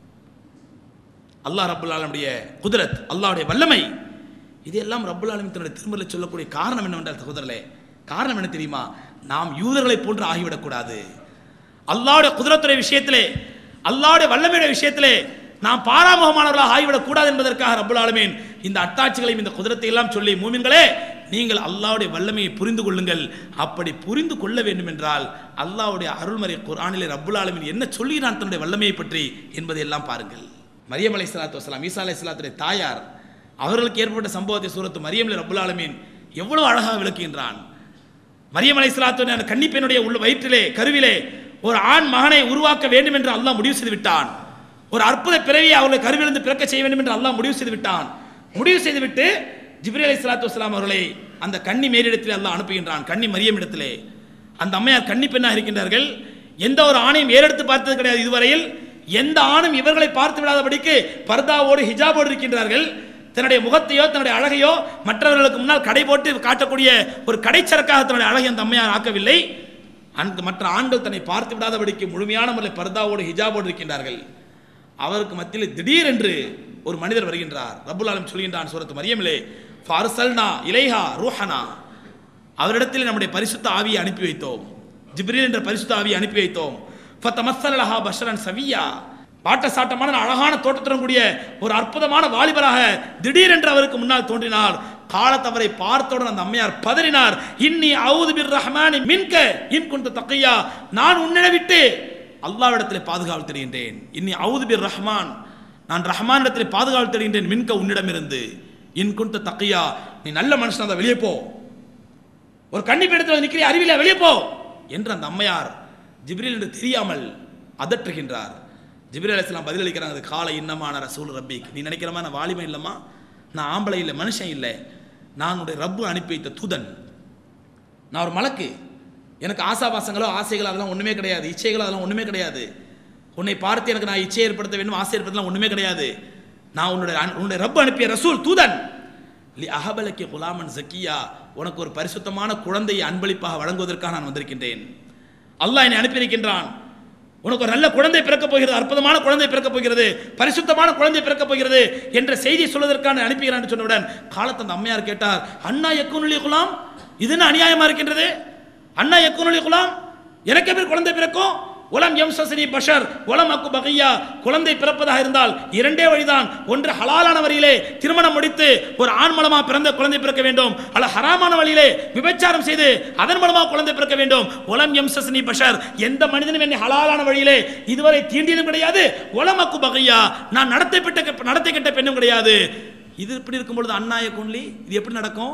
அல்லாஹ் ரப்புல் ஆலமுடைய குதிரத் அல்லாஹ்வுடைய வல்லமை இதெல்லாம் ரப்புல் ஆலமின் தன்னுடைய திருமறையில் சொல்லக்கூடிய காரணம் என்னவென்றால் சகோதரர்களே காரணம் என்ன தெரியுமா நாம் யூதர்களைப் போன்று ஆகிவிடக்கூடாது அல்லாஹ்வுடைய குதிரத்துடைய விஷயத்திலே அல்லாஹ்வுடைய வல்லமையுடைய விஷயத்திலே நாம் பாராமுகமானவர்களாக ஆகிவிடக்கூடாது என்பதற்காக ரப்புல் ஆலமீன் இந்த அட்டாட்சிகளையும் இந்த குதிரத்தை எல்லாம் சொல்லி மூமின்களே நீங்கள் அல்லாஹ்வுடைய வல்லமையை புரிந்து கொள்ளுங்கள் அப்படி புரிந்து கொள்ள வேண்டும் என்றால் அல்லாஹ்வுடைய அருள்மறை குர்ஆனிலே ரப்புல் ஆலமீன் என்ன சொல்லுகிறான் தன்னுடைய வல்லமையை பற்றி என்பதை எல்லாம் பாருங்கள் மரியம் அலை சலாத்து வசலாம் ஈசா அலை சலாத்துடைய தாயார் அவர்களுக்கு ஏற்பட்ட சம்பவத்தை சூரத்து மரியம்ல ரப்புல் ஆலமீன் எவ்வளவு அழகாக விளக்குகின்றான் மரியம் அலை சலாத்து அந்த கன்னிப்பெண்ணுடைய உள்ள வயிற்றிலே கருவிலே ஒரு ஆண் மகனை உருவாக்க வேண்டும் என்று அல்லாஹ் முடிவு செய்து விட்டான் ஒரு அற்புத பிறவியை அவர்களை கருவிலிருந்து பிறக்க செய்ய வேண்டும் என்று அல்லாஹ் முடிவு செய்து விட்டான் முடிவு செய்துவிட்டு ஜிப்ரி அலை சலாத்து வசலாம் அவர்களை அந்த கன்னி மேலிடத்திலே அல்லாஹ் அனுப்புகின்றான் கன்னி மரியம் இடத்திலே அந்த அம்மையார் கன்னி பெண்ணாக இருக்கின்றார்கள் எந்த ஒரு ஆணையும் ஏறெடுத்து பார்த்தது கிடையாது இதுவரையில் எந்த ஆணும் இவர்களை பார்த்து விடாதபடிக்கு பர்தாவோடு ஹிஜாபோடு இருக்கின்றார்கள் தன்னுடைய முகத்தையோ தன்னுடைய அழகையோ மற்றவர்களுக்கு முன்னால் கடை போட்டு காட்டக்கூடிய ஒரு கடைச்சரக்காக தன்னுடைய அழகை அந்த அம்மையார் ஆக்கவில்லை அங்கு மற்ற ஆண்கள் தன்னை பார்த்து விடாதபடிக்கு முழுமையான முறையில் பர்தாவோடு ஹிஜாபோடு இருக்கின்றார்கள் அவருக்கு மத்தியில் திடீரென்று ஒரு மனிதர் வருகின்றார் ரப்புல் ஆலம் சொல்கின்றான் சூரத்து மரியமிலே ஃபார்சல்னா இலைஹா ரூஹனா அவரிடத்தில் நம்முடைய பரிசுத்த ஆவியை அனுப்பி வைத்தோம் ஜிப்ரீல் என்ற பரிசுத்த ஆவியை அனுப்பி வைத்தோம் ஃபத்தமஸ்ஸலஹா பஷரன் சவியா பாட்ட சாட்டமான அழகான தோட்டத்துடன் கூடிய ஒரு அற்புதமான வாலிபராக திடீரென்று அவருக்கு முன்னால் தோன்றினார் காலத்தவரை பார்த்தவுடன் அந்த அம்மையார் பதறினார் இன்னி அவுது பிர் ரஹ்மானி மின்க இன் குந்த தக்கையா நான் உன்னிட விட்டு அல்லாவிடத்தில் பாதுகாவல் தருகின்றேன் இன்னி அவுது பிர் ரஹ்மான் நான் ரஹ்மான் இடத்தில் பாதுகாவல் தருகின்றேன் மின்க உன்னிடமிருந்து இன் குந்த தக்கையா நீ நல்ல மனுஷன் அதை வெளியே போ ஒரு கன்னிப்பிடத்தில் நிற்கிற அறிவில வெளியே போ என்று அந்த அம்மையார் ஜிப்ரீல் என்று தெரியாமல் அதற்றுகின்றார் ஜிப்ரீல் அலிஸ்லாம் பதிலளிக்கிறாங்க அது காலை இன்னமான ரசூல் ரப்பிக் நீ நினைக்கிற மாதிரி நான் வாலிபன் இல்லைம்மா நான் ஆம்பளை இல்லை மனுஷன் இல்லை நான் உடைய ரப்பு அனுப்பி வைத்த தூதன் நான் ஒரு மலக்கு எனக்கு ஆசாபாசங்களோ ஆசைகளோ அதெல்லாம் ஒன்றுமே கிடையாது இச்சைகளோ அதெல்லாம் ஒன்றுமே கிடையாது உன்னை பார்த்து எனக்கு நான் இச்சை ஏற்படுத்த வேண்டும் ஆசை ஏற்படுத்தலாம் ஒன்றுமே கிடையாது நான் உன்னுடைய உன்னுடைய ரப்பு அனுப்பிய ரசூல் தூதன் லி அஹபலக்கி குலாமன் ஜக்கியா உனக்கு ஒரு பரிசுத்தமான குழந்தையை அன்பளிப்பாக வழங்குவதற்காக நான் வந்திருக்கின்றேன் அல்லாஹ் என்னை அனுப்பியிருக்கின்றான் உனக்கு ஒரு நல்ல குழந்தை பிறக்கப் போகிறது அற்புதமான குழந்தை பிறக்கப் போகிறது பரிசுத்தமான குழந்தை பிறக்கப் போகிறது என்ற செய்தி சொல்வதற்கான அனுப்புகிறான் சொன்னவுடன் காலத்து அந்த அம்மையார் கேட்டார் அண்ணா எக்குனுலி குலாம் இது என்ன அநியாயமா இருக்கின்றது அண்ணா எக்குனுலி குலாம் எனக்கு எப்படி குழந்தை பிறக்கும் உலம் எம் சசனி பஷர் உலம் அக்கு பகையா குழந்தை பிறப்பதாக இருந்தால் இரண்டே வழிதான் ஒன்று ஹலாலான வழியிலே திருமணம் முடித்து ஒரு ஆண் மூலமா பிறந்த குழந்தை பிறக்க வேண்டும் அல்ல ஹராமான வழியிலே விபச்சாரம் செய்து அதன் மூலமா குழந்தை பிறக்க வேண்டும் உலம் எம் சசனி பஷர் எந்த மனிதனும் என்னை ஹலாலான வழியிலே இதுவரை தீண்டியதும் கிடையாது உலம் அக்கு பகையா நான் நடத்தை பெற்ற நடத்தை கெட்ட பெண்ணும் கிடையாது இது இப்படி இருக்கும் பொழுது அண்ணாய கொன்லி இது எப்படி நடக்கும்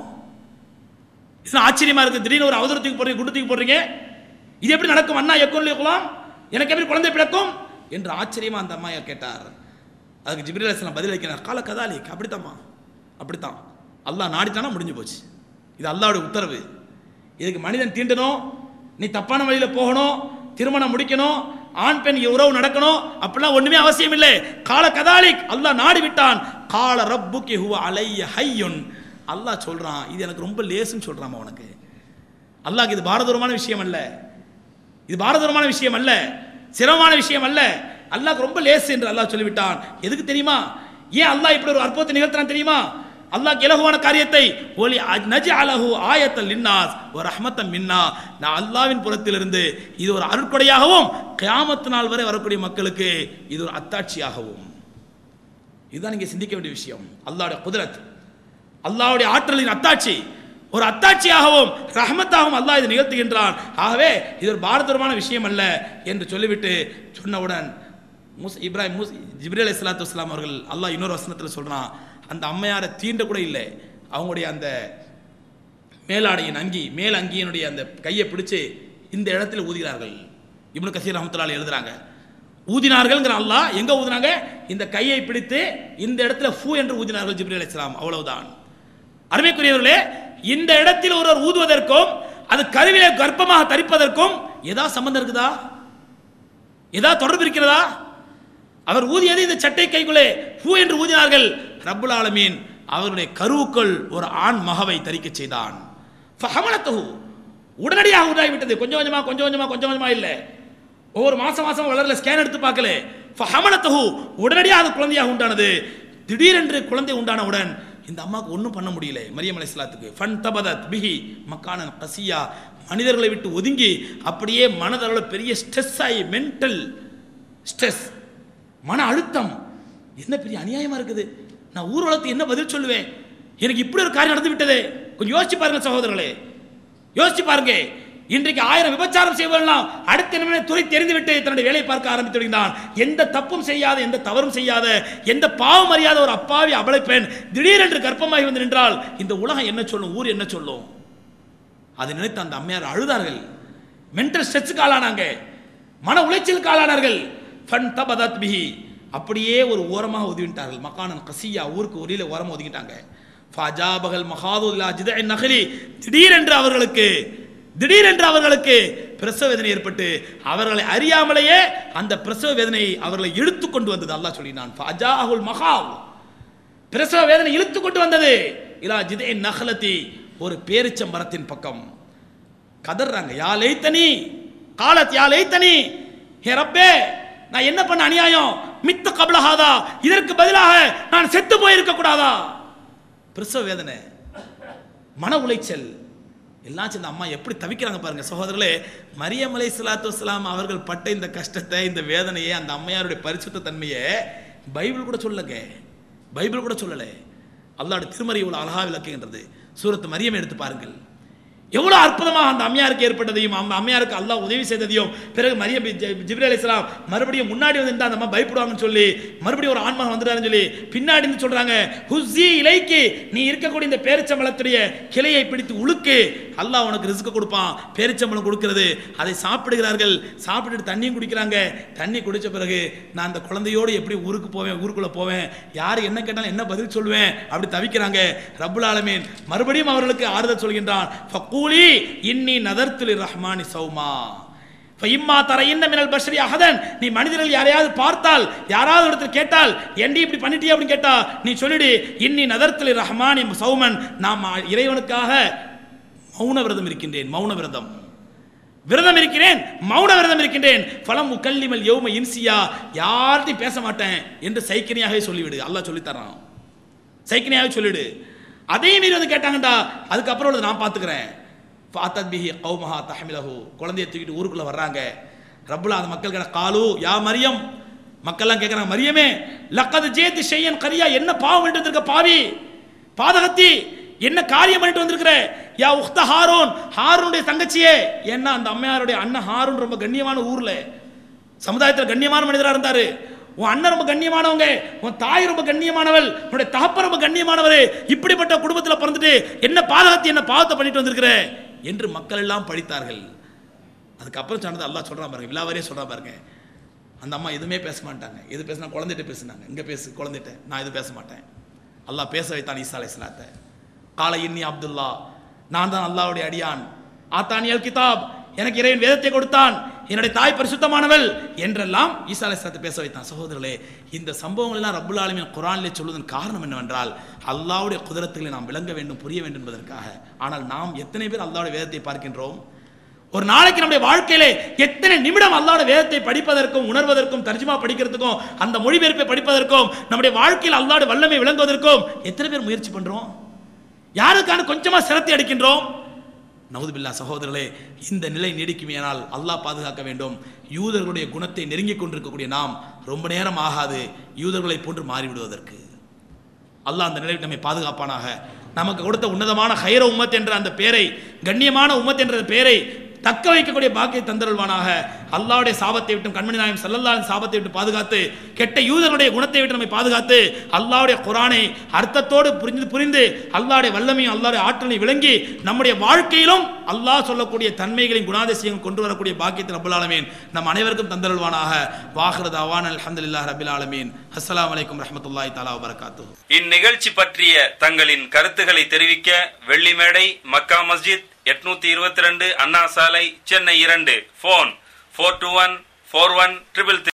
இது ஆச்சரியமா இருக்கு திடீர்னு ஒரு அவதூறத்துக்கு போடுறீங்க குண்டத்துக்கு போடுறீங்க இது எப்படி நடக்கும் அண்ணா எக்கொல்லி குலாம் எனக்கு எப்படி குழந்தை பிறக்கும் என்று ஆச்சரியமா அந்த அம்மா கேட்டார் அதுக்கு ஜிப்ரீல் அலிஸ்லாம் பதில் வைக்கிறார் கால கதாலி அப்படித்தாம்மா அப்படித்தான் அல்லாஹ் நாடித்தானா முடிஞ்சு போச்சு இது அல்லாஹ்வுடைய உத்தரவு இதுக்கு மனிதன் தீண்டணும் நீ தப்பான வழியில போகணும் திருமணம் முடிக்கணும் ஆண் பெண் உறவு நடக்கணும் அப்படிலாம் ஒண்ணுமே அவசியம் இல்லை கால கதாலிக் அல்லாஹ் நாடி விட்டான் கால ரப்புக்கி ஹுவ அலைய ஹையுன் அல்லாஹ் சொல்றான் இது எனக்கு ரொம்ப லேசுன்னு சொல்றான் உனக்கு அல்லாஹ்க்கு இது பாரதூரமான விஷயம் அல்ல இது பாரதூரமான விஷயம் அல்ல சிரமமான விஷயம் அல்ல அல்லாஹ் ரொம்ப லேசு என்று அல்லாஹ் சொல்லிவிட்டான் எதுக்கு தெரியுமா ஏன் அல்லாஹ் இப்படி ஒரு அற்புதத்தை நிகழ்த்தினான் தெரியுமா அல்லாஹ் இலகுவான காரியத்தை ஒலி நஜ அலஹு ஆயத்தல் லின்னாஸ் ஒரு ரஹ்மத்தம் மின்னா நான் அல்லாவின் புறத்திலிருந்து இது ஒரு அருட்கொடையாகவும் கியாமத்து நாள் வரை வரக்கூடிய மக்களுக்கு இது ஒரு அத்தாட்சியாகவும் இதுதான் நீங்க சிந்திக்க வேண்டிய விஷயம் அல்லாஹ்வுடைய குதிரத் அல்லாஹ்வுடைய ஆற்றலின் அத்தாட்சி ஒரு அத்தாட்சியாகவும் ரஹமத்தாகவும் அல்லாஹ் இதை நிகழ்த்துகின்றான் ஆகவே இது ஒரு பாரதூரமான விஷயம் அல்ல என்று சொல்லிவிட்டு சொன்னவுடன் மூஸ் இப்ராஹிம் மூஸ் ஜிப்ரி அலி சலாத்து வஸ்லாம் அவர்கள் அல்லாஹ் இன்னொரு வசனத்தில் சொல்றான் அந்த அம்மையாரை தீண்ட கூட இல்லை அவங்களுடைய அந்த மேலாடையின் அங்கி மேல் அங்கியினுடைய அந்த கையை பிடிச்சு இந்த இடத்துல ஊதுகிறார்கள் இப்னு கசீர் ரஹமத்துல்லாஹி எழுதுறாங்க ஊதினார்கள்ங்கிற அல்லாஹ் எங்க ஊதினாங்க இந்த கையை பிடித்து இந்த இடத்துல ஃபூ என்று ஊதினார்கள் ஜிப்ரி அலைஹிஸ்ஸலாம் அவ்வளவுதான் அருமைக்குரியவர்களே இந்த இடத்தில் ஒருவர் ஊதுவதற்கும் அது கருவிலே கர்ப்பமாக தரிப்பதற்கும் ஏதாவது சம்பந்தம் இருக்குதா ஏதாவது தொடர்பு இருக்கிறதா அவர் ஊதியது இந்த சட்டை கைக்குள்ளே பூ என்று ஊதினார்கள் ரப்புல் ஆலமீன் அவருடைய கருவுக்குள் ஒரு ஆண் மகவை தரிக்க செய்தான் ஃபஹமலத்தஹு உடனடியாக உண்டாகிவிட்டது கொஞ்சம் கொஞ்சமா கொஞ்சம் கொஞ்சமா கொஞ்சம் கொஞ்சமா இல்ல ஒவ்வொரு மாசம் மாசம் வளரல ஸ்கேன் எடுத்து பார்க்கல ஃபஹமலத்தஹு உடனடியாக அது குழந்தையாக உண்டானது திடீரென்று குழந்தை உண்டானவுடன் இந்த அம்மாவுக்கு ஒன்றும் பண்ண முடியல மரியம் அலைஹிஸ்ஸலாத்துக்கு ஃபன் தபதத் பிஹி மக்கானன் கசியா மனிதர்களை விட்டு ஒதுங்கி அப்படியே மனதளவில் பெரிய ஸ்ட்ரெஸ் ஆகி மென்டல் ஸ்ட்ரெஸ் மன அழுத்தம் என்ன பெரிய அநியாயமா இருக்குது நான் ஊர் வளர்த்து என்ன பதில் சொல்லுவேன் எனக்கு இப்படி ஒரு காரியம் நடந்து விட்டதே கொஞ்சம் யோசிச்சு பாருங்க சகோதரர்களே யோசிச்சு பாருங்க இன்றைக்கு ஆயிரம் விபச்சாரம் செய்வதெல்லாம் அடுத்த நிமிடம் துறை தெரிந்து விட்டு தன்னுடைய வேலையை பார்க்க ஆரம்பித்து விடுகிறான் எந்த தப்பும் செய்யாத எந்த தவறும் செய்யாத எந்த பாவம் அறியாத ஒரு அப்பாவி அபலை பெண் திடீரென்று கர்ப்பமாகி வந்து நின்றால் இந்த உலகம் என்ன சொல்லும் ஊர் என்ன சொல்லும் அதை நினைத்து அந்த அம்மையார் அழுதார்கள் மென்டல் ஸ்ட்ரெச்சுக்கு ஆளானாங்க மன உளைச்சலுக்கு ஆளானார்கள் ஃபன் தபதத் பிஹி அப்படியே ஒரு ஓரமாக ஒதுவிட்டார்கள் மக்கானன் கசியா ஊருக்கு ஒரியில ஓரமாக ஒதுக்கிட்டாங்க ஃபஜாபகல் மகாதுல்லா ஜிதை நகலி திடீரென்று அவர்களுக்கு திடீரென்று அவர்களுக்கு பிரசவ வேதனை ஏற்பட்டு அவர்களை அறியாமலேயே அந்த பிரசவ வேதனை அவர்களை இழுத்து கொண்டு வந்தது அல்லாஹ் சொல்லினான் ஃபஜாஹுல் மகாவ் பிரசவ வேதனை இழுத்து கொண்டு வந்தது இலா ஜிதே நகலத்தி ஒரு பேரிச்ச மரத்தின் பக்கம் கதறாங்க யா லைத்தனி காலத் யா லைத்தனி ஹே ரப்பே நான் என்ன பண்ண அநியாயம் மித்த கபலஹாதா இதற்கு பதிலாக நான் செத்து போயிருக்க கூடாதா பிரசவ வேதனை மன உளைச்சல் எல்லாம் சேர்ந்த அம்மா எப்படி தவிக்கிறாங்க பாருங்க சகோதரர்களே மரியம் அலை சலாத்து வஸ்லாம் அவர்கள் பட்ட இந்த கஷ்டத்தை இந்த வேதனையை அந்த அம்மையாருடைய பரிசுத்த தன்மையை பைபிள் கூட சொல்லங்க பைபிள் கூட சொல்லலை அல்லாஹ்வுடைய திருமறை இவ்வளவு அழகா விளக்குகின்றது சூரத்து மரியம் எடுத்து பாருங்கள் எவ்வளவு அற்புதமாக அந்த அம்மையாருக்கு ஏற்பட்டதையும் அந்த அம்மையாருக்கு அல்லாஹ் உதவி செய்ததையும் பிறகு மரியம் ஜிப்ரி அலைஹிஸ்ஸலாம் மறுபடியும் முன்னாடி வந்து அந்த அம்மா பயப்படுவாங்கன்னு சொல்லி மறுபடியும் ஒரு ஆன்மா வந்துட்டாருன்னு சொல்லி பின்னாடி இருந்து சொல்றாங்க ஹுஸ்ஸி இலைக்கு நீ இருக்கக்கூடிய இந்த பேரிச்சம்பழத்துடைய கிளையை பிடித்து உழுக்கு அல்லாஹ் உனக்கு ரிஸ்க் கொடுப்பான் பேரிச்சம்பழம் கொடுக்கிறது அதை சாப்பிடுகிறார்கள் சாப்பிட்டுட்டு தண்ணியும் குடிக்கிறாங்க தண்ணி குடிச்ச பிறகு நான் அந்த குழந்தையோடு எப்படி ஊருக்கு போவேன் ஊருக்குள்ள போவேன் யார் என்ன கேட்டாலும் என்ன பதில் சொல்லுவேன் அப்படி தவிக்கிறாங்க ரப்புல் ஆலமீன் மறுபடியும் அவர்களுக்கு ஆறுதல் சொல்கின்றான் ஃபக்கூலி இன்னி நதர்த்துலி ரஹ்மானி சௌமா இம்மா தர இன்ன மினல் பஷரி அஹதன் நீ மனிதர்கள் யாரையாவது பார்த்தால் யாராவது ஒருத்தர் கேட்டால் ஏண்டி இப்படி பண்ணிட்டியா அப்படின்னு கேட்டா நீ சொல்லிடு இன்னி நதர்த்துலி ரஹ்மானி சௌமன் நாம் இறைவனுக்காக மௌன விரதம் இருக்கின்றேன் மௌன விரதம் விரதம் இருக்கிறேன் மௌன விரதம் இருக்கின்றேன் ஃபலம் முக்கல்லிமல் யௌம இன்சியா யார்கிட்டையும் பேச மாட்டேன் என்று சைக்கினியாகவே சொல்லிவிடு அல்லாஹ் சொல்லித் தரான் சைக்கினியாகவே சொல்லிடு அதையும் மீறி வந்து கேட்டாங்கடா அதுக்கப்புறம் உள்ளதை நான் பார்த்துக்கிறேன் ஃபாத்தத் பிஹி கௌமஹா தஹமிலஹு குழந்தையை தூக்கிட்டு ஊருக்குள்ள வர்றாங்க ரப்புல்லா அந்த மக்கள் கிட்ட காலு யா மரியம் மக்கள்லாம் கேட்குறாங்க மரியமே லக்கது ஜேத்து ஷையன் கரியா என்ன பாவம் பண்ணிட்டு வந்திருக்க பாவி பாதகத்தி என்ன காரியம் பண்ணிட்டு வந்திருக்கிற யா உக்த ஹாரூன் ஹாரூனுடைய தங்கச்சியே ஏன்னா அந்த அம்மையாருடைய அண்ணன் ஹாரூன் ரொம்ப கண்ணியமான ஊர்ல சமுதாயத்தில் கண்ணியமான மனிதரா இருந்தாரு உன் அண்ணன் ரொம்ப கண்ணியமானவங்க உன் தாய் ரொம்ப கண்ணியமானவள் உன்னுடைய தகப்பன் ரொம்ப கண்ணியமானவர் இப்படிப்பட்ட குடும்பத்தில் பிறந்துட்டு என்ன பாதகத்தை என்ன பாவத்தை பண்ணிட்டு வந்திருக்கிற என்று மக்கள் எல்லாம் படித்தார்கள் அதுக்கப்புறம் சொன்னது அல்லாஹ் சொல்றான் பாருங்க விழாவரே சொல்றான் பாருங்க அந்த அம்மா எதுவுமே பேச மாட்டாங்க எது பேசினா குழந்தைகிட்ட பேசுனாங்க இங்க பேசு குழந்தைகிட்ட நான் எதுவும் பேச மாட்டேன் அல்லாஹ் பேச வைத்தான் ஈசா அலைஹிஸ்ஸலாத்தை கால இன்னி அப்துல்லா நான் தான் அல்லாஹ்வுடைய அடியான் ஆத்தானியல் கிதாப் எனக்கு இறைவன் வேதத்தை கொடுத்தான் என்னுடைய தாய் பரிசுத்தமானவள் என்றெல்லாம் ஈசா அலைஹிஸ்ஸலாத்தை பேச வைத்தான் சகோதரர்களே இந்த சம்பவங்கள் எல்லாம் ரப்புல் ஆலமீன் குர்ஆனிலே சொல்வதன் காரணம் என்னவென்றால் அல்லாஹ்வுடைய குதிரத்துகளை நாம் விளங்க வேண்டும் புரிய வேண்டும் என்பதற்காக ஆனால் நாம் எத்தனை பேர் அல்லாஹ்வுடைய வேதத்தை பார்க்கின்றோம் ஒரு நாளைக்கு நம்முடைய வாழ்க்கையிலே எத்தனை நிமிடம் அல்லாஹ்வுடைய வேதத்தை படிப்பதற்கும் உணர்வதற்கும் தர்ஜுமா படிக்கிறதுக்கும் அந்த மொழிபெயர்ப்பை படிப்பதற்கும் நம்முடைய வாழ்க்கையில் அல்லாஹ்வுடைய வல்லமை விளங்குவதற்கும் எத்தனை பேர் முயற்சி பண்றோம் யாருக்கான கொஞ்சமா சிரத்தை அடிக்கின்றோம் நவுதுபில்லா சகோதரர்களே இந்த நிலை நீடிக்குமேனால் அல்லாஹ் பாதுகாக்க வேண்டும் யூதர்களுடைய குணத்தை நெருங்கிக் கொண்டிருக்கக்கூடிய நாம் ரொம்ப நேரம் ஆகாது யூதர்களை போன்று மாறிவிடுவதற்கு அல்லாஹ் அந்த நிலையை நம்மை பாதுகாப்பானாக நமக்கு கொடுத்த உன்னதமான ஹைர உம்மத் என்ற அந்த பேரை கண்ணியமான உம்மத் என்ற பெயரை தக்க வைக்கக்கூடிய பாக்கிய தந்தருள்வானாக அல்லாவுடைய சாபத்தை விட்டும் கண்மணி நாயம் சல்லல்லாவின் சாபத்தை விட்டு பாதுகாத்து கெட்ட யூதர்களுடைய குணத்தை விட்டு நம்மை பாதுகாத்து அல்லாவுடைய குரானை அர்த்தத்தோடு புரிந்து புரிந்து அல்லாவுடைய வல்லமையும் அல்லாவுடைய ஆற்றலை விளங்கி நம்முடைய வாழ்க்கையிலும் அல்லாஹ் சொல்லக்கூடிய தன்மைகளின் குணாதிசயம் கொண்டு வரக்கூடிய பாக்கியத்தில் ரபுல் ஆலமீன் நம் அனைவருக்கும் தந்தருள்வானாக வாஹ்ரத் அவான் அல்ஹம்துலில்லாஹ் ரபில் ஆலமீன் அஸ்ஸலாமு அலைக்கும் ரஹ்மத்துல்லாஹி தஆலா வபரகாத்துஹு இந்நிகழ்ச்சி பற்றிய தங்களின் கருத்துக்களை தெரிவிக்க வெள்ளிமேடை மக்கா மஸ்ஜித் எட்நூத்தி இருபத்தி ரெண்டு அண்ணா சாலை சென்னை இரண்டு phone four two one four one triple